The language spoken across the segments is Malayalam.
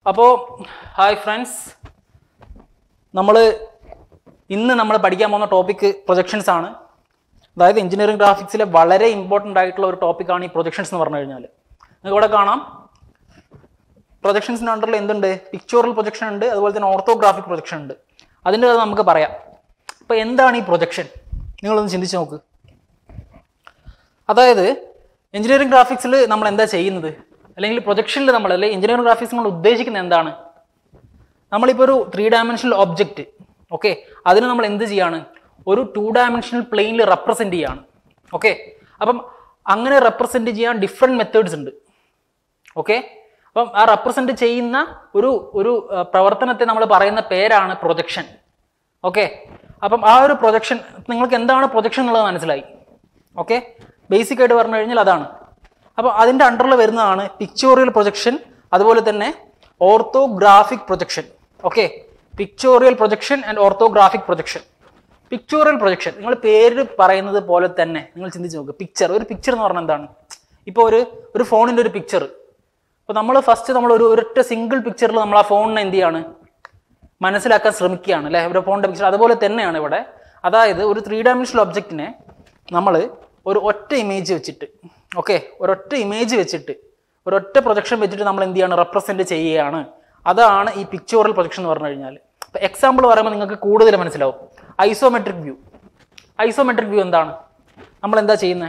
അപ്പോൾ ഹായ് ഫ്രണ്ട്സ് നമ്മൾ ഇന്ന് നമ്മൾ പഠിക്കാൻ പോകുന്ന ടോപ്പിക്ക് പ്രൊജക്ഷൻസ് ആണ് അതായത് എഞ്ചിനീയറിംഗ് ഗ്രാഫിക്സിലെ വളരെ ഇമ്പോർട്ടൻ്റ് ആയിട്ടുള്ള ഒരു ടോപ്പിക്കാണ് ഈ പ്രൊജക്ഷൻസ് എന്ന് പറഞ്ഞു കഴിഞ്ഞാൽ നിങ്ങൾക്ക് ഇവിടെ കാണാം പ്രൊജക്ഷൻസിൻ്റെ അണ്ടറിൽ എന്തുണ്ട് പിക്ചോറൽ പ്രൊജക്ഷൻ ഉണ്ട് അതുപോലെ തന്നെ ഓർത്തോഗ്രാഫിക് പ്രൊജക്ഷൻ ഉണ്ട് അതിൻ്റെ അത് നമുക്ക് പറയാം അപ്പോൾ എന്താണ് ഈ പ്രൊജക്ഷൻ നിങ്ങളൊന്ന് ചിന്തിച്ച് നോക്ക് അതായത് എഞ്ചിനീയറിംഗ് ഗ്രാഫിക്സിൽ നമ്മൾ എന്താ ചെയ്യുന്നത് അല്ലെങ്കിൽ പ്രൊജക്ഷനിൽ നമ്മൾ അല്ലെങ്കിൽ എഞ്ചിനീയറിംഗ് ഗ്രാഫിക്സ് നമ്മൾ ഉദ്ദേശിക്കുന്നത് എന്താണ് നമ്മളിപ്പോൾ ഒരു ത്രീ ഡയമെൻഷണൽ ഒബ്ജക്റ്റ് ഓക്കെ അതിന് നമ്മൾ എന്ത് ചെയ്യാണ് ഒരു ടു ഡയമെൻഷണൽ പ്ലെയിനിൽ റെപ്രസെൻറ്റ് ചെയ്യാണ് ഓക്കെ അപ്പം അങ്ങനെ റെപ്രസെൻറ്റ് ചെയ്യാൻ ഡിഫറെൻറ്റ് മെത്തേഡ്സ് ഉണ്ട് ഓക്കെ അപ്പം ആ റെപ്രസെൻറ്റ് ചെയ്യുന്ന ഒരു ഒരു ആ, പ്രവർത്തനത്തെ നമ്മൾ പറയുന്ന പേരാണ് പ്രൊജക്ഷൻ ഓക്കെ അപ്പം ആ ഒരു പ്രൊജക്ഷൻ നിങ്ങൾക്ക് എന്താണ് പ്രൊജക്ഷൻ എന്നുള്ളത് മനസ്സിലായി ഓക്കെ ബേസിക് ആയിട്ട് പറഞ്ഞു കഴിഞ്ഞാൽ അതാണ് അപ്പോൾ അതിൻ്റെ അണ്ടറിൽ വരുന്നതാണ് പിക്ചോറിയൽ പ്രൊജക്ഷൻ അതുപോലെ തന്നെ orthographic projection okay pictorial projection and orthographic projection pictorial projection നിങ്ങൾ പേര് പറയുന്നത് പോലെ തന്നെ നിങ്ങൾ ചിന്തിച്ച് നോക്കുക പിക്ചർ ഒരു പിക്ചർ എന്ന് പറഞ്ഞാൽ എന്താണ് ഇപ്പോൾ ഒരു ഒരു ഫോണിൻ്റെ ഒരു പിക്ചർ അപ്പോൾ നമ്മൾ ഫസ്റ്റ് നമ്മൾ ഒരു ഒരൊറ്റ സിംഗിൾ പിക്ചറിൽ നമ്മൾ ആ ഫോണിനെ എന്ത് ചെയ്യാണ് മനസ്സിലാക്കാൻ ശ്രമിക്കുകയാണ് അല്ലേ ഇവിടെ ഫോണിൻ്റെ പിക്ചർ അതുപോലെ തന്നെയാണ് ഇവിടെ അതായത് ഒരു ത്രീ ഡയമെൻഷണൽ ഒബ്ജക്റ്റിനെ നമ്മൾ ഒരു ഒറ്റ ഇമേജ് വെച്ചിട്ട് ഓക്കെ ഒരൊറ്റ ഇമേജ് വെച്ചിട്ട് ഒരൊറ്റ പ്രൊജക്ഷൻ വെച്ചിട്ട് നമ്മൾ എന്ത് ചെയ്യാണ് റെപ്രസെൻറ്റ് ചെയ്യുകയാണ് അതാണ് ഈ പിക്ചോറൽ പ്രൊജക്ഷൻ എന്ന് പറഞ്ഞു കഴിഞ്ഞാൽ ഇപ്പോൾ എക്സാമ്പിൾ പറയുമ്പോൾ നിങ്ങൾക്ക് കൂടുതൽ മനസ്സിലാവും ഐസോമെട്രിക് വ്യൂ ഐസോമെട്രിക് വ്യൂ എന്താണ് നമ്മൾ എന്താ ചെയ്യുന്നത്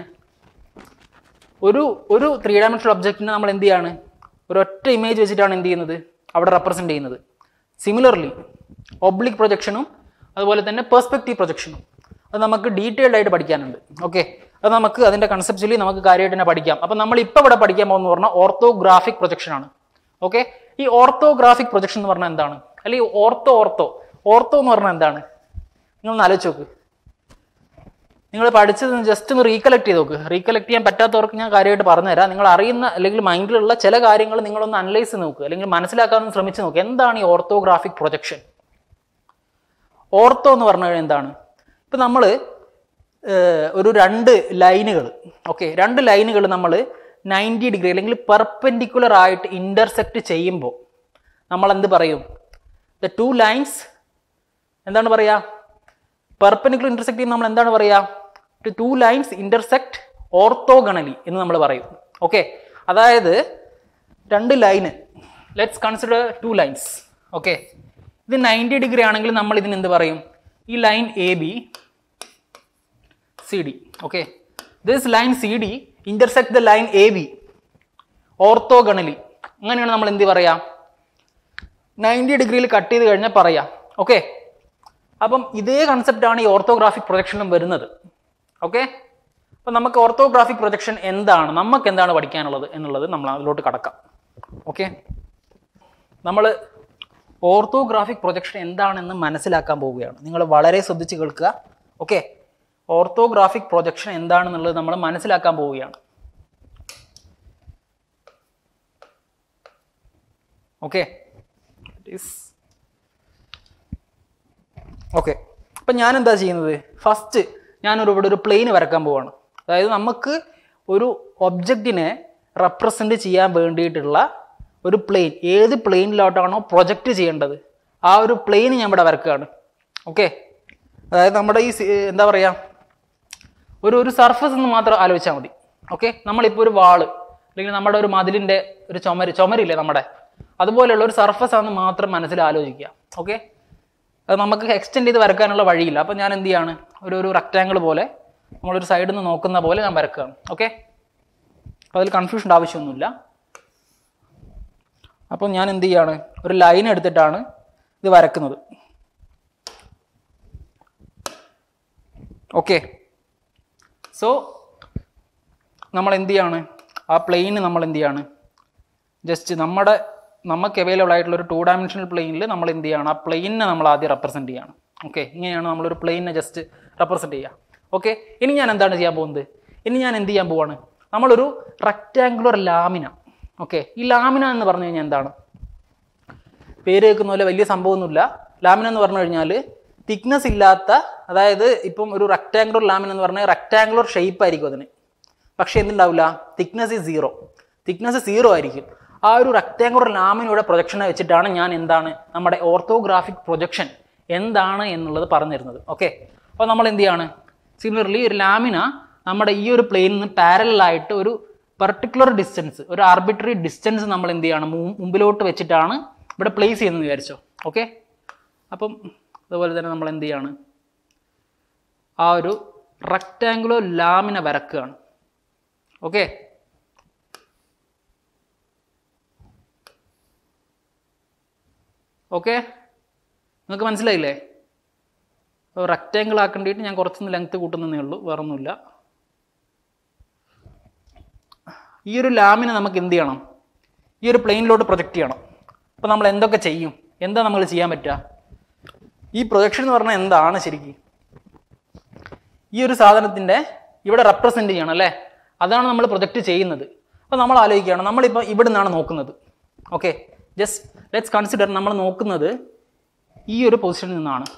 ഒരു ഒരു ത്രീ ഡയമെൻഷണൽ ഒബ്ജക്റ്റിനെ നമ്മൾ എന്ത് ചെയ്യാണ് ഒരൊറ്റ ഇമേജ് വെച്ചിട്ടാണ് എന്ത് ചെയ്യുന്നത് അവിടെ റെപ്രസെൻറ്റ് ചെയ്യുന്നത് സിമിലർലി ഒബ്ലിക് പ്രൊജക്ഷനും അതുപോലെ തന്നെ പെർസ്പെക്റ്റീവ് പ്രൊജക്ഷനും അത് നമുക്ക് ഡീറ്റെയിൽഡ് ആയിട്ട് പഠിക്കാനുണ്ട് ഓക്കെ അത് നമുക്ക് അതിൻ്റെ കൺസെപ്ച്വലി നമുക്ക് കാര്യമായിട്ട് തന്നെ പഠിക്കാം അപ്പം നമ്മൾ ഇപ്പോൾ ഇവിടെ പഠിക്കാൻ പോകുന്ന പറഞ്ഞാൽ ഓർത്തോഗ്രാഫിക് പ്രൊജക്ഷൻ ആണ് ഓക്കെ ഈ ഓർത്തോഗ്രാഫിക് പ്രൊജക്ഷൻ എന്ന് പറഞ്ഞാൽ എന്താണ് അല്ലെങ്കിൽ ഓർത്തോ ഓർത്തോ ഓർത്തോ എന്ന് പറഞ്ഞാൽ എന്താണ് നിങ്ങളൊന്ന് ആലോചിച്ച് നോക്ക് നിങ്ങൾ പഠിച്ചത് ജസ്റ്റ് ഒന്ന് റീകളക്ട് ചെയ്ത് നോക്ക് റീകളക്ട് ചെയ്യാൻ പറ്റാത്തവർക്ക് ഞാൻ കാര്യമായിട്ട് പറഞ്ഞുതരാം നിങ്ങൾ അറിയുന്ന അല്ലെങ്കിൽ മൈൻഡിലുള്ള ചില കാര്യങ്ങൾ നിങ്ങളൊന്ന് അനലൈസ് ചെയ്ത് നോക്കുക അല്ലെങ്കിൽ മനസ്സിലാക്കാൻ ശ്രമിച്ച് നോക്കുക എന്താണ് ഈ ഓർത്തോഗ്രാഫിക് പ്രൊജക്ഷൻ ഓർത്തോ എന്ന് പറഞ്ഞു കഴിഞ്ഞാൽ എന്താണ് ഇപ്പം നമ്മൾ ഒരു രണ്ട് ലൈനുകൾ ഓക്കെ രണ്ട് ലൈനുകൾ നമ്മൾ നയൻറ്റി ഡിഗ്രി അല്ലെങ്കിൽ പെർപെൻഡിക്കുലർ ആയിട്ട് ഇൻ്റർസെക്റ്റ് ചെയ്യുമ്പോൾ നമ്മൾ എന്ത് പറയും ദ ടു ലൈൻസ് എന്താണ് പറയുക പെർപ്പനിക്കുലർ ഇന്റർസെക്ട് ചെയ്യുമ്പോൾ നമ്മൾ എന്താണ് പറയുക ടു ലൈൻസ് ഇന്റർസെക്ട് ഓർത്തോഗണലി എന്ന് നമ്മൾ പറയും ഓക്കെ അതായത് രണ്ട് line let's consider two lines okay ഇത് നയൻറ്റി ഡിഗ്രി ആണെങ്കിൽ നമ്മൾ ഇതിന് എന്ത് പറയും ഈ line A B C D okay this line C D intersect the line A B orthogonally അങ്ങനെയാണ് നമ്മൾ എന്ത് പറയാ നയൻറ്റി ഡിഗ്രിയിൽ കട്ട് ചെയ്ത് കഴിഞ്ഞാൽ പറയാം ഓക്കെ അപ്പം ഇതേ കൺസെപ്റ്റാണ് ഈ ഓർത്തോഗ്രാഫിക് പ്രൊജക്ഷനിലും വരുന്നത് ഓക്കെ അപ്പം നമുക്ക് ഓർത്തോഗ്രാഫിക് പ്രൊജക്ഷൻ എന്താണ് നമുക്ക് എന്താണ് പഠിക്കാനുള്ളത് എന്നുള്ളത് നമ്മൾ അതിലോട്ട് കടക്കാം ഓക്കെ നമ്മൾ ഓർത്തോഗ്രാഫിക് പ്രൊജക്ഷൻ എന്താണെന്ന് മനസ്സിലാക്കാൻ പോവുകയാണ് നിങ്ങൾ വളരെ ശ്രദ്ധിച്ച് കേൾക്കുക ഓക്കെ ഓർത്തോഗ്രാഫിക് പ്രൊജക്ഷൻ എന്താണെന്നുള്ളത് നമ്മൾ മനസ്സിലാക്കാൻ പോവുകയാണ് ഓക്കെ ഓക്കെ അപ്പം ഞാൻ എന്താ ചെയ്യുന്നത് ഫസ്റ്റ് ഞാനൊരു ഇവിടെ ഒരു പ്ലെയിൻ വരക്കാൻ പോവാണ് അതായത് നമുക്ക് ഒരു ഒബ്ജക്റ്റിനെ റെപ്രസെൻ്റ് ചെയ്യാൻ വേണ്ടിയിട്ടുള്ള ഒരു പ്ലെയിൻ ഏത് പ്ലെയിനിലോട്ടാണോ പ്രൊജക്റ്റ് ചെയ്യേണ്ടത് ആ ഒരു പ്ലെയിൻ ഞാൻ ഇവിടെ വരക്കുകയാണ് ഓക്കെ അതായത് നമ്മുടെ ഈ സി- എന്താ പറയുക ഒരു ഒരു സർഫസ് എന്ന് മാത്രം ആലോചിച്ചാൽ മതി ഓക്കെ നമ്മളിപ്പോൾ ഒരു വാള് അല്ലെങ്കിൽ നമ്മുടെ ഒരു മതിലിൻ്റെ ഒരു ചുമര് ചുമരില്ലേ നമ്മുടെ അതുപോലെയുള്ള ഒരു സർഫസ് ആണെന്ന് മാത്രം മനസ്സിൽ ആലോചിക്കുക ഓക്കെ അത് നമുക്ക് എക്സ്റ്റെൻഡ് ചെയ്ത് വരക്കാനുള്ള വഴിയില്ല അപ്പം ഞാൻ എന്ത് ചെയ്യാണ് ഒരു ഒരു റെക്റ്റാങ്കിൾ പോലെ നമ്മളൊരു സൈഡിൽ നിന്ന് നോക്കുന്ന പോലെ ഞാൻ വരക്കുകയാണ് ഓക്കെ അപ്പോൾ അതിൽ കൺഫ്യൂഷൻ്റെ ആവശ്യമൊന്നുമില്ല അപ്പം ഞാൻ എന്ത് ചെയ്യാണ് ഒരു ലൈൻ എടുത്തിട്ടാണ് ഇത് വരക്കുന്നത് ഓക്കെ സോ നമ്മൾ എന്ത് ചെയ്യാണ് ആ പ്ലെയിന് നമ്മൾ എന്ത് ചെയ്യാണ് ജസ്റ്റ് നമ്മുടെ നമുക്ക് അവൈലബിൾ ആയിട്ടുള്ള ഒരു ടു ഡയമെൻഷണൽ പ്ലെയിനിൽ നമ്മൾ എന്ത് ചെയ്യണം ആ പ്ലെയിനെ നമ്മൾ ആദ്യം റെപ്രസെൻറ്റ് ചെയ്യണം ഓക്കെ ഇങ്ങനെയാണ് നമ്മളൊരു പ്ലെയിനെ ജസ്റ്റ് റെപ്രസെൻറ്റ് ചെയ്യുക ഓക്കെ ഇനി ഞാൻ എന്താണ് ചെയ്യാൻ പോകുന്നത് ഇനി ഞാൻ എന്ത് ചെയ്യാൻ പോവാണ് നമ്മളൊരു റെക്റ്റാങ്കുലർ ലാമിന ഓക്കെ ഈ ലാമിന എന്ന് പറഞ്ഞു കഴിഞ്ഞാൽ എന്താണ് പേര് കേൾക്കുന്ന പോലെ വലിയ സംഭവമൊന്നുമില്ല ലാമിന എന്ന് പറഞ്ഞു കഴിഞ്ഞാൽ തിക്നെസ് ഇല്ലാത്ത അതായത് ഇപ്പം ഒരു റെക്റ്റാങ്കുലർ ലാമിന എന്ന് പറഞ്ഞാൽ റെക്റ്റാങ്കുലർ ഷേപ്പ് ആയിരിക്കും അതിന് പക്ഷേ എന്തുണ്ടാവില്ല തിക്നെസ് ഈ സീറോ തിക്നെസ് സീറോ ആയിരിക്കും ആ ഒരു റെക്ടാങ്കുലർ ലാമിനയുടെ പ്രൊജക്ഷനെ വെച്ചിട്ടാണ് ഞാൻ എന്താണ് നമ്മുടെ ഓർത്തോഗ്രാഫിക് പ്രൊജക്ഷൻ എന്താണ് എന്നുള്ളത് പറഞ്ഞിരുന്നത് ഓക്കെ അപ്പോൾ നമ്മൾ എന്ത് ചെയ്യാണ് സിമിലർലി ഒരു ലാമിന നമ്മുടെ ഈ ഒരു പ്ലെയിനിൽ നിന്ന് പാരലൽ ആയിട്ട് ഒരു പെർട്ടിക്കുലർ ഡിസ്റ്റൻസ് ഒരു ആർബിട്രറി ഡിസ്റ്റൻസ് നമ്മൾ എന്ത് ചെയ്യണം മു- മുമ്പിലോട്ട് വെച്ചിട്ടാണ് ഇവിടെ പ്ലേസ് ചെയ്യുന്നത് വിചാരിച്ചോ ഓക്കെ അപ്പം അതുപോലെ തന്നെ നമ്മൾ എന്ത് ചെയ്യാണ് ആ ഒരു റെക്റ്റാങ്കുലർ ലാമിന വരക്കുകയാണ് ഓക്കെ ഓക്കെ നിങ്ങൾക്ക് മനസ്സിലായില്ലേ റെക്റ്റാങ്കിൾ ആക്കേണ്ടിയിട്ട് ഞാൻ കുറച്ചൊന്ന് ലെങ്ത് കൂട്ടുന്നതേ ഉള്ളൂ വേറൊന്നുമില്ല ഈ ഒരു ലാമിനെ നമുക്ക് എന്ത് ചെയ്യണം ഈ ഒരു പ്ലെയിനിലോട്ട് പ്രൊജക്റ്റ് ചെയ്യണം അപ്പോൾ നമ്മൾ എന്തൊക്കെ ചെയ്യും എന്താ നമ്മൾ ചെയ്യാൻ പറ്റുക ഈ പ്രൊജക്ഷൻ എന്ന് പറഞ്ഞാൽ എന്താണ് ശരിക്കും ഈ ഒരു സാധനത്തിൻ്റെ ഇവിടെ റെപ്രസെൻ്റ് ചെയ്യണം അല്ലേ അതാണ് നമ്മൾ പ്രൊജക്റ്റ് ചെയ്യുന്നത് അപ്പോൾ നമ്മൾ ആലോചിക്കുകയാണ് നമ്മളിപ്പോൾ ഇവിടെ നിന്നാണ് നോക്കുന്നത് ഓക്കെ ജസ്റ്റ് ലെറ്റ്സ് കൺസിഡർ നമ്മൾ നോക്കുന്നത് ഈ ഒരു പൊസിഷനിൽ നിന്നാണ്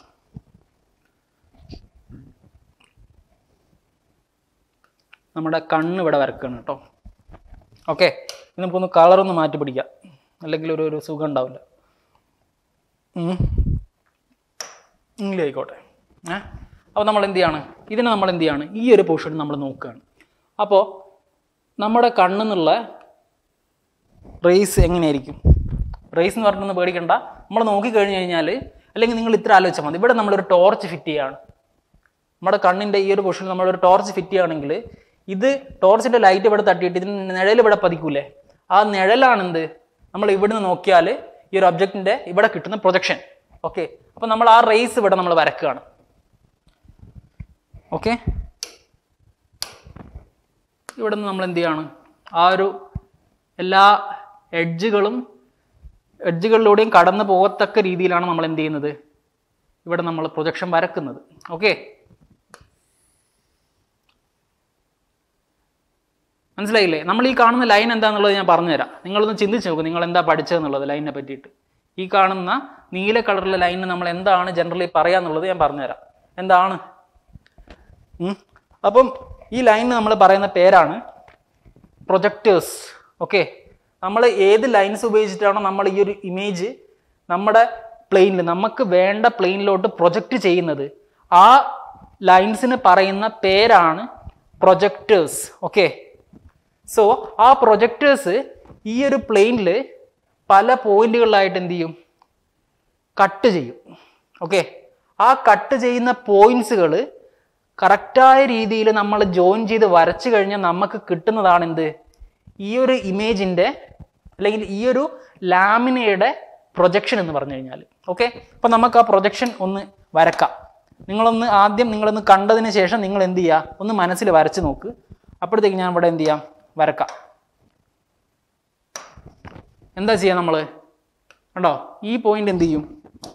നമ്മുടെ കണ്ണ് ഇവിടെ വരക്കുകയാണ് കേട്ടോ ഓക്കെ ഇത് നമുക്കൊന്ന് കളറൊന്ന് മാറ്റി പിടിക്കാം അല്ലെങ്കിൽ ഒരു ഒരു സുഖം ഉണ്ടാവില്ല ഉം. ഇങ്ങനെ ആയിക്കോട്ടെ ഏ അപ്പോൾ നമ്മൾ എന്ത് ചെയ്യാണ് ഇതിനെ നമ്മൾ എന്ത് ചെയ്യാണ് ഈ ഒരു പോർഷൻ നമ്മൾ നോക്കുകയാണ് അപ്പോൾ നമ്മുടെ കണ്ണെന്നുള്ള റേസ് എങ്ങനെയായിരിക്കും റേസ് എന്ന് പറഞ്ഞൊന്ന് പേടിക്കണ്ട നമ്മൾ നോക്കിക്കഴിഞ്ഞ് കഴിഞ്ഞാൽ അല്ലെങ്കിൽ നിങ്ങൾ ഇത്ര ആലോചിച്ചാൽ മതി ഇവിടെ നമ്മളൊരു ടോർച്ച് ഫിറ്റ് ചെയ്യുകയാണ് നമ്മുടെ കണ്ണിൻ്റെ ഈ ഒരു പൊസിഷനിൽ നമ്മളൊരു ടോർച്ച് ഫിറ്റ് ചെയ്യുകയാണെങ്കിൽ ഇത് ടോർച്ചിൻ്റെ ലൈറ്റ് ഇവിടെ തട്ടിയിട്ട് ഇതിന് നിഴൽ ഇവിടെ പതിക്കൂലേ ആ നിഴലാണ് എന്ത് നമ്മൾ ഇവിടുന്ന് നോക്കിയാൽ ഈ ഒരു ഒബ്ജക്റ്റിൻ്റെ ഇവിടെ കിട്ടുന്ന പ്രൊജക്ഷൻ ഓക്കെ അപ്പോൾ നമ്മൾ ആ റേസ് ഇവിടെ നമ്മൾ വരക്കുകയാണ് ഓക്കെ ഇവിടെ നിന്ന് നമ്മൾ എന്ത് ചെയ്യാണ് ആ ഒരു എല്ലാ എഡ്ജുകളും എഡ്ജുകളിലൂടെയും കടന്നു പോകത്തക്ക രീതിയിലാണ് നമ്മൾ എന്ത് ചെയ്യുന്നത് ഇവിടെ നമ്മൾ പ്രൊജക്ഷൻ വരക്കുന്നത് ഓക്കെ മനസ്സിലായില്ലേ നമ്മൾ ഈ കാണുന്ന ലൈൻ എന്താണെന്നുള്ളത് ഞാൻ പറഞ്ഞുതരാം നിങ്ങളൊന്ന് ചിന്തിച്ച് നോക്കും നിങ്ങൾ എന്താ പഠിച്ചതെന്നുള്ളത് ലൈനിനെ പറ്റിയിട്ട് ഈ കാണുന്ന നീല കളറിലെ ലൈനിന് നമ്മൾ എന്താണ് ജനറലി പറയാന്നുള്ളത് ഞാൻ പറഞ്ഞുതരാം എന്താണ് ഉം. അപ്പം ഈ ലൈനിന് നമ്മൾ പറയുന്ന പേരാണ് പ്രൊജക്ടേഴ്സ് ഓക്കെ നമ്മൾ ഏത് ലൈൻസ് ഉപയോഗിച്ചിട്ടാണോ നമ്മൾ ഈ ഒരു ഇമേജ് നമ്മുടെ പ്ലെയിനിൽ നമുക്ക് വേണ്ട പ്ലെയിനിലോട്ട് പ്രൊജക്റ്റ് ചെയ്യുന്നത് ആ ലൈൻസിന് പറയുന്ന പേരാണ് പ്രൊജക്ടേഴ്സ് ഓക്കെ സോ ആ പ്രൊജക്ടേഴ്സ് ഈ ഒരു പ്ലെയിനിൽ പല പോയിന്റുകളിലായിട്ട് എന്ത് ചെയ്യും കട്ട് ചെയ്യും ഓക്കെ ആ കട്ട് ചെയ്യുന്ന പോയിന്റ്സുകൾ കറക്റ്റായ രീതിയിൽ നമ്മൾ ജോയിൻ ചെയ്ത് വരച്ചു കഴിഞ്ഞാൽ നമുക്ക് കിട്ടുന്നതാണ് എന്ത് ഈ ഒരു ഇമേജിൻ്റെ അല്ലെങ്കിൽ ഈ ഒരു ലാമിനയുടെ പ്രൊജക്ഷൻ എന്ന് പറഞ്ഞു കഴിഞ്ഞാൽ ഓക്കെ അപ്പം നമുക്ക് ആ പ്രൊജക്ഷൻ ഒന്ന് വരക്കാം നിങ്ങളൊന്ന് ആദ്യം നിങ്ങളൊന്ന് കണ്ടതിന് ശേഷം നിങ്ങൾ എന്ത് ചെയ്യുക ഒന്ന് മനസ്സിൽ വരച്ച് നോക്ക് അപ്പോഴത്തേക്ക് ഞാൻ ഇവിടെ എന്ത് ചെയ്യാം വരക്കാം എന്താ ചെയ്യുക നമ്മൾ കണ്ടോ ഈ പോയിന്റ് എന്ത് ചെയ്യും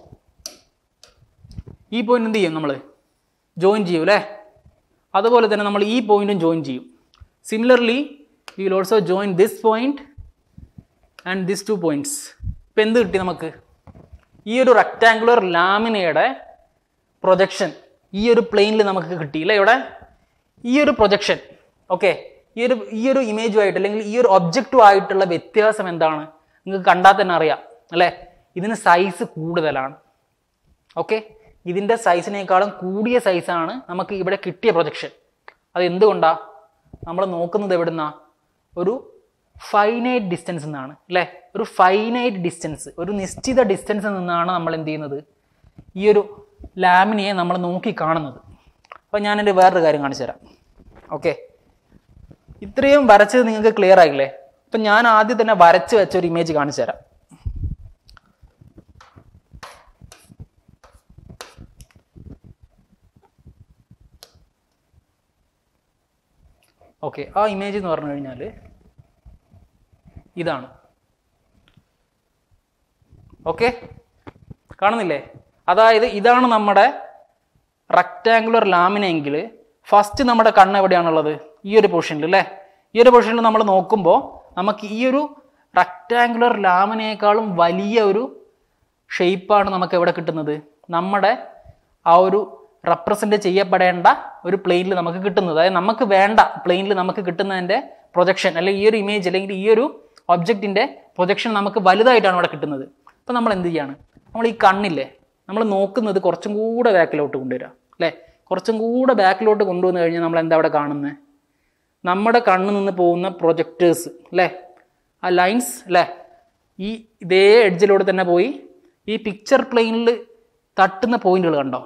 ഈ പോയിന്റ് എന്ത് ചെയ്യും നമ്മൾ ജോയിൻ ചെയ്യും അല്ലേ അതുപോലെ തന്നെ നമ്മൾ ഈ പോയിന്റും ജോയിൻ ചെയ്യും similarly we will also join this point and this two points ഇപ്പം എന്ത് കിട്ടി നമുക്ക് ഈ ഒരു റെക്റ്റാങ്കുലർ ലാമിനയുടെ പ്രൊജക്ഷൻ ഈ ഒരു പ്ലെയിനിൽ നമുക്ക് കിട്ടിയില്ലേ ഇവിടെ ഈ ഒരു പ്രൊജക്ഷൻ ഓക്കെ ഈ ഒരു ഈ ഒരു ഇമേജുമായിട്ട് അല്ലെങ്കിൽ ഈ ഒരു ഒബ്ജക്റ്റുമായിട്ടുള്ള വ്യത്യാസം എന്താണ് നിങ്ങൾക്ക് കണ്ടാൽ തന്നെ അറിയാം അല്ലേ ഇതിന് സൈസ് കൂടുതലാണ് ഓക്കെ ഇതിൻ്റെ സൈസിനേക്കാളും കൂടിയ സൈസാണ് നമുക്ക് ഇവിടെ കിട്ടിയ പ്രൊജക്ഷൻ അത് എന്തുകൊണ്ടാ നമ്മൾ നോക്കുന്നത് എവിടുന്നാ ഒരു ഫൈനൈറ്റ് ഡിസ്റ്റൻസ് നിന്നാണ് അല്ലേ ഒരു ഫൈനൈറ്റ് ഡിസ്റ്റൻസ് ഒരു നിശ്ചിത ഡിസ്റ്റൻസിൽ നിന്നാണ് നമ്മൾ എന്ത് ചെയ്യുന്നത് ഈ ഒരു ലാമിനെ നമ്മൾ നോക്കി കാണുന്നത് അപ്പോൾ ഞാനെൻ്റെ വേറൊരു കാര്യം കാണിച്ചു തരാം ഓക്കെ ഇത്രയും വരച്ചത് നിങ്ങൾക്ക് ക്ലിയർ ആയില്ലേ അപ്പം ഞാൻ ആദ്യം തന്നെ വരച്ച് വെച്ച ഒരു ഇമേജ് കാണിച്ചു തരാം ഓക്കെ ആ ഇമേജ് എന്ന് പറഞ്ഞു കഴിഞ്ഞാൽ ഇതാണ് ഓക്കെ കാണുന്നില്ലേ അതായത് ഇതാണ് നമ്മുടെ റെക്റ്റാങ്കുലർ ലാമിനെങ്കിൽ ഫസ്റ്റ് നമ്മുടെ കണ്ണ് എവിടെയാണുള്ളത് ഈ ഒരു പൊസിഷനിൽ അല്ലേ ഈ ഒരു പൊസിഷനിൽ നമ്മൾ നോക്കുമ്പോൾ നമുക്ക് ഈ ഒരു റെക്റ്റാങ്കുലർ ലാമിനേക്കാളും വലിയ ഒരു ഷേപ്പാണ് നമുക്ക് എവിടെ കിട്ടുന്നത് നമ്മുടെ ആ ഒരു റെപ്രസെൻ്റ് ചെയ്യപ്പെടേണ്ട ഒരു പ്ലെയിനിൽ നമുക്ക് കിട്ടുന്നത് അതായത് നമുക്ക് വേണ്ട പ്ലെയിനിൽ നമുക്ക് കിട്ടുന്നതിൻ്റെ പ്രൊജക്ഷൻ അല്ലെങ്കിൽ ഈ ഒരു ഇമേജ് അല്ലെങ്കിൽ ഈ ഒരു ഒബ്ജക്റ്റിൻ്റെ പ്രൊജക്ഷൻ നമുക്ക് വലുതായിട്ടാണ് ഇവിടെ കിട്ടുന്നത് അപ്പോൾ നമ്മൾ എന്ത് ചെയ്യാണ് നമ്മൾ ഈ കണ്ണില്ലേ നമ്മൾ നോക്കുന്നത് കുറച്ചും കൂടെ ബാക്കിലോട്ട് കൊണ്ടുവരിക അല്ലേ കുറച്ചും കൂടെ ബാക്കിലോട്ട് കൊണ്ടുവന്നു കഴിഞ്ഞാൽ നമ്മൾ എന്താ അവിടെ കാണുന്നത് നമ്മുടെ കണ്ണിൽ നിന്ന് പോകുന്ന പ്രൊജക്ടേഴ്സ് അല്ലേ ആ ലൈൻസ് അല്ലേ ഈ ഇതേ എഡ്ജിലൂടെ തന്നെ പോയി ഈ പിക്ചർ പ്ലെയിനിൽ തട്ടുന്ന പോയിന്റുകൾ കണ്ടോ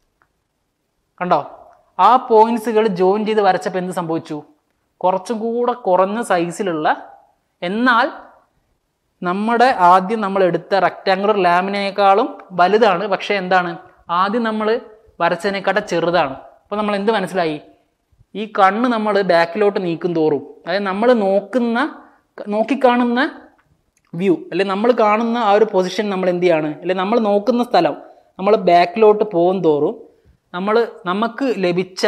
കണ്ടോ ആ പോയിന്റ്സുകൾ ജോയിൻ ചെയ്ത് വരച്ചപ്പോൾ എന്ത് സംഭവിച്ചു കുറച്ചും കൂടെ കുറഞ്ഞ സൈസിലുള്ള എന്നാൽ നമ്മുടെ ആദ്യം നമ്മൾ എടുത്ത റെക്റ്റാങ്കുലർ ലാമിനേക്കാളും വലുതാണ് പക്ഷേ എന്താണ് ആദ്യം നമ്മൾ വരച്ചതിനെക്കാട്ടും ചെറുതാണ് അപ്പോൾ നമ്മൾ എന്ത് മനസ്സിലായി ഈ കണ്ണ് നമ്മൾ ബാക്കിലോട്ട് നീക്കും തോറും അതായത് നമ്മൾ നോക്കുന്ന നോക്കിക്കാണുന്ന വ്യൂ അല്ലെ നമ്മൾ കാണുന്ന ആ ഒരു പൊസിഷൻ നമ്മൾ എന്ത് ചെയ്യാണ് അല്ലെ നമ്മൾ നോക്കുന്ന സ്ഥലം നമ്മൾ ബാക്കിലോട്ട് പോകും തോറും നമ്മൾ നമുക്ക് ലഭിച്ച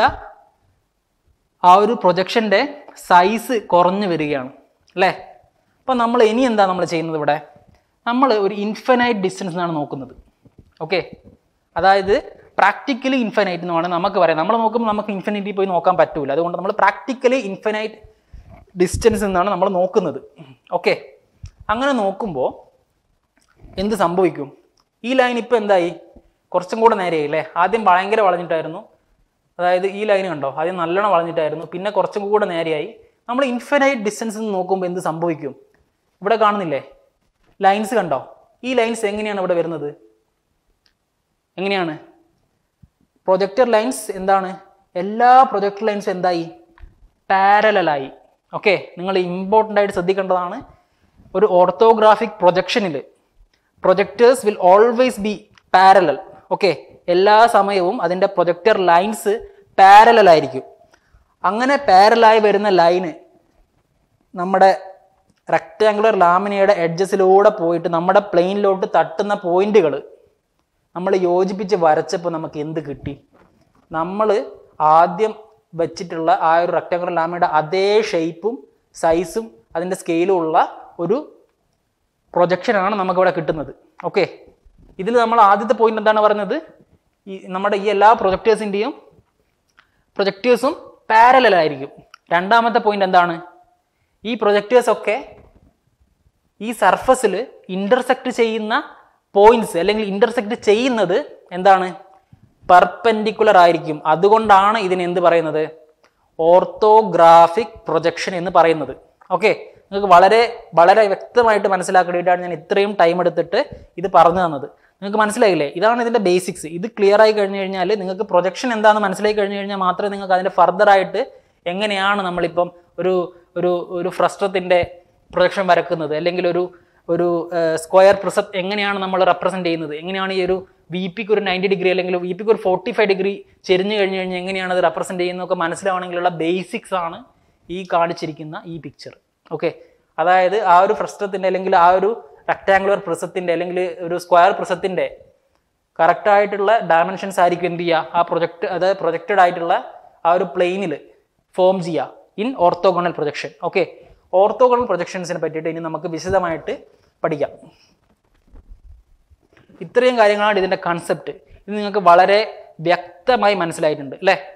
ആ ഒരു പ്രൊജക്ഷൻ്റെ സൈസ് കുറഞ്ഞു വരികയാണ് അല്ലേ അപ്പം നമ്മൾ ഇനി എന്താ നമ്മൾ ചെയ്യുന്നത് ഇവിടെ നമ്മൾ ഒരു ഇൻഫിനൈറ്റ് ഡിസ്റ്റൻസ് എന്നാണ് നോക്കുന്നത് ഓക്കെ അതായത് പ്രാക്ടിക്കലി ഇൻഫിനൈറ്റ് എന്നാണ് നമുക്ക് പറയാം നമ്മൾ നോക്കുമ്പോൾ നമുക്ക് ഇൻഫിനിറ്റി പോയി നോക്കാൻ പറ്റൂല അതുകൊണ്ട് നമ്മൾ പ്രാക്ടിക്കലി ഇൻഫിനൈറ്റ് ഡിസ്റ്റൻസ് എന്നാണ് നമ്മൾ നോക്കുന്നത് ഓക്കെ അങ്ങനെ നോക്കുമ്പോൾ എന്ത് സംഭവിക്കും ഈ ലൈൻ ഇപ്പോൾ എന്തായി കുറച്ചും കൂടെ നേരെയായി അല്ലേ ആദ്യം ഭയങ്കര വളഞ്ഞിട്ടായിരുന്നു അതായത് ഈ ലൈൻ കണ്ടോ ആദ്യം നല്ലോണം വളഞ്ഞിട്ടായിരുന്നു പിന്നെ കുറച്ചും കൂടെ നേരെയായി നമ്മൾ ഇൻഫിനൈറ്റ് ഡിസ്റ്റൻസ് നോക്കുമ്പോൾ എന്ത് സംഭവിക്കും ഇവിടെ കാണുന്നില്ലേ ലൈൻസ് കണ്ടോ ഈ ലൈൻസ് എങ്ങനെയാണ് ഇവിടെ വരുന്നത് എങ്ങനെയാണ് പ്രൊജക്ടർ ലൈൻസ് എന്താണ് എല്ലാ പ്രൊജക്ടർ ലൈൻസും എന്തായി പാരലായി ഓക്കെ നിങ്ങൾ ഇമ്പോർട്ടൻ്റ് ആയിട്ട് ശ്രദ്ധിക്കേണ്ടതാണ് ഒരു ഓർത്തോഗ്രാഫിക് പ്രൊജക്ഷനിൽ projectors will always be parallel okay എല്ലാ സമയവും അതിൻ്റെ പ്രൊജക്ടർ ലൈൻസ് പാരലൽ ആയിരിക്കും അങ്ങനെ പാരലായി വരുന്ന ലൈന് നമ്മുടെ റെക്റ്റാങ്കുലർ ലാമിനയുടെ എഡ്ജസിലൂടെ പോയിട്ട് നമ്മുടെ പ്ലെയിനിലോട്ട് തട്ടുന്ന പോയിന്റുകൾ നമ്മൾ യോജിപ്പിച്ച് വരച്ചപ്പോൾ നമുക്ക് എന്ത് കിട്ടി നമ്മൾ ആദ്യം വെച്ചിട്ടുള്ള ആ ഒരു റെക്റ്റാങ്കുലർ ലാമിയുടെ അതേ ഷേപ്പും സൈസും അതിൻ്റെ സ്കെയിലും ഉള്ള ഒരു പ്രൊജക്ഷനാണ് നമുക്കിവിടെ കിട്ടുന്നത് ഓക്കെ ഇതിൽ നമ്മൾ ആദ്യത്തെ പോയിന്റ് എന്താണ് പറഞ്ഞത് ഈ നമ്മുടെ ഈ എല്ലാ പ്രൊജക്ടേഴ്സിൻ്റെയും പ്രൊജക്ടേഴ്സും പാരലൽ ആയിരിക്കും രണ്ടാമത്തെ പോയിന്റ് എന്താണ് ഈ പ്രൊജക്ടേഴ്സ് ഒക്കെ ഈ സർഫസിൽ ഇന്റർസെക്ട് ചെയ്യുന്ന പോയിന്റ്സ് അല്ലെങ്കിൽ ഇന്റർസെക്ട് ചെയ്യുന്നത് എന്താണ് പെർപെൻഡിക്കുലർ ആയിരിക്കും അതുകൊണ്ടാണ് ഇതിന് എന്ത് പറയുന്നത് ഓർത്തോഗ്രാഫിക് പ്രൊജക്ഷൻ എന്ന് പറയുന്നത് ഓക്കെ നിങ്ങൾക്ക് വളരെ വളരെ വ്യക്തമായിട്ട് മനസ്സിലാക്കാൻ വേണ്ടിയിട്ടാണ് ഞാൻ ഇത്രയും ടൈം എടുത്തിട്ട് ഇത് പറഞ്ഞു തന്നത് നിങ്ങൾക്ക് മനസ്സിലായില്ലേ ഇതാണ് ഇതിന്റെ ബേസിക്സ് ഇത് ക്ലിയർ ആയി കഴിഞ്ഞു കഴിഞ്ഞാൽ നിങ്ങൾക്ക് പ്രൊജക്ഷൻ എന്താണെന്ന് മനസ്സിലായി കഴിഞ്ഞു കഴിഞ്ഞാൽ മാത്രമേ നിങ്ങൾക്ക് അതിന്റെ ഫർദർ ആയിട്ട് എങ്ങനെയാണ് നമ്മളിപ്പം ഒരു ഒരു ഒരു ഫ്രസ്ട്രത്തിന്റെ പ്രൊജക്ഷൻ വരക്കുന്നത് അല്ലെങ്കിൽ ഒരു ഒരു സ്ക്വയർ പ്രിസം എങ്ങനെയാണ് നമ്മൾ റെപ്രസെന്റ് ചെയ്യുന്നത് എങ്ങനെയാണ് ഈ ഒരു വി പിക്ക് ഒരു നയൻറ്റി ഡിഗ്രി അല്ലെങ്കിൽ വി പിക്ക് ഒരു ഫോർട്ടി ഫൈവ് ഡിഗ്രി ചെരിഞ്ഞു കഴിഞ്ഞു കഴിഞ്ഞാൽ എങ്ങനെയാണ് അത് റെപ്രസെന്റ് ചെയ്യുന്നതൊക്കെ മനസ്സിലാവണമെങ്കിലുള്ള ബേസിക്സ് ആണ് ഈ കാണിച്ചിരിക്കുന്ന ഈ പിക്ചർ ഓക്കെ അതായത് ആ ഒരു ഫ്രസ്ട്രത്തിന്റെ അല്ലെങ്കിൽ ആ ഒരു റെക്ടാങ്കുലർ പ്രിസത്തിന്റെ അല്ലെങ്കിൽ ഒരു സ്ക്വയർ പ്രിസത്തിന്റെ കറക്റ്റ് ആയിട്ടുള്ള ഡയമെൻഷൻസ് ആയിരിക്കും എന്ത് ചെയ്യുക ആ പ്രൊജക്ട് അതായത് പ്രൊജക്റ്റഡ് ആയിട്ടുള്ള ആ ഒരു പ്ലെയിനിൽ ഫോം ചെയ്യുക in orthogonal projection okay orthogonal പ്രൊജക്ഷൻസിനെ പറ്റിയിട്ട് ഇനി നമുക്ക് വിശദമായിട്ട് പഠിക്കാം ഇത്രയും കാര്യങ്ങളാണ് ഇതിൻ്റെ കൺസെപ്റ്റ് ഇത് നിങ്ങൾക്ക് വളരെ വ്യക്തമായി മനസ്സിലായിട്ടുണ്ട് അല്ലേ